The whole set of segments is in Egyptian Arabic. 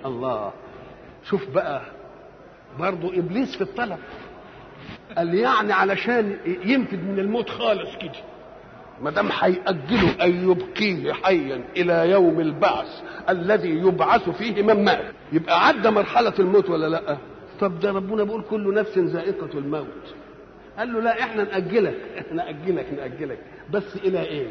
الله شوف بقى برضه ابليس في الطلب قال يعني علشان ينفد من الموت خالص كده ما دام هيأجله أن يبقيه حيا إلى يوم البعث الذي يبعث فيه من مات يبقى عدى مرحلة الموت ولا لا؟ طب ده ربنا بيقول كل نفس ذائقة الموت قال له لا احنا نأجلك نأجلك نأجلك بس إلى إيه؟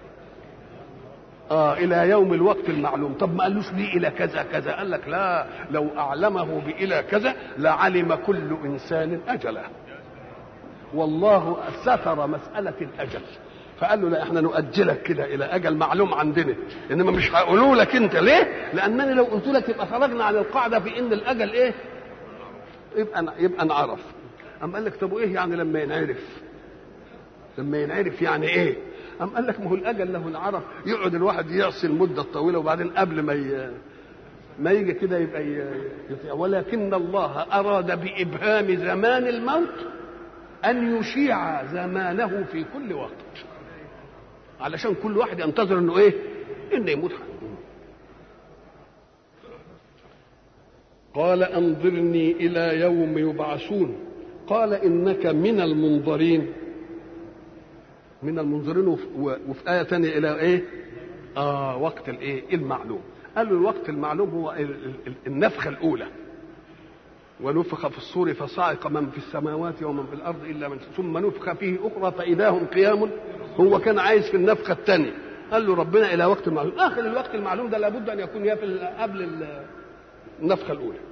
آه إلى يوم الوقت المعلوم طب ما قالوش ليه إلى كذا كذا قال لك لا لو أعلمه بإلى كذا لعلم كل إنسان أجله والله ستر مسألة الأجل فقال له لا احنا نؤجلك كده الى اجل معلوم عندنا انما مش هقولوا لك انت ليه؟ لانني لو قلت لك يبقى خرجنا عن القاعده في ان الاجل ايه؟ يبقى يبقى نعرف. أم قال لك طب وايه يعني لما ينعرف؟ لما ينعرف يعني ايه؟ أم قال لك ما هو الاجل له انعرف يقعد الواحد يعصي المده الطويله وبعدين قبل ما ي... ما يجي كده يبقى ي... ولكن الله اراد بابهام زمان الموت ان يشيع زمانه في كل وقت. علشان كل واحد ينتظر انه ايه انه يموت قال انظرني الى يوم يبعثون قال انك من المنظرين من المنظرين وفي آية ثانية إلى إيه؟ آه وقت الإيه؟ المعلوم. قالوا الوقت المعلوم هو النفخة الأولى. ونفخ في الصور فصعق من في السماوات ومن في الارض الا من ثم نفخ فيه اخرى فاذا هم قيام هو كان عايز في النفخه الثانيه قال له ربنا الى وقت معلوم اخر الوقت المعلوم ده لابد ان يكون في قبل النفخه الاولى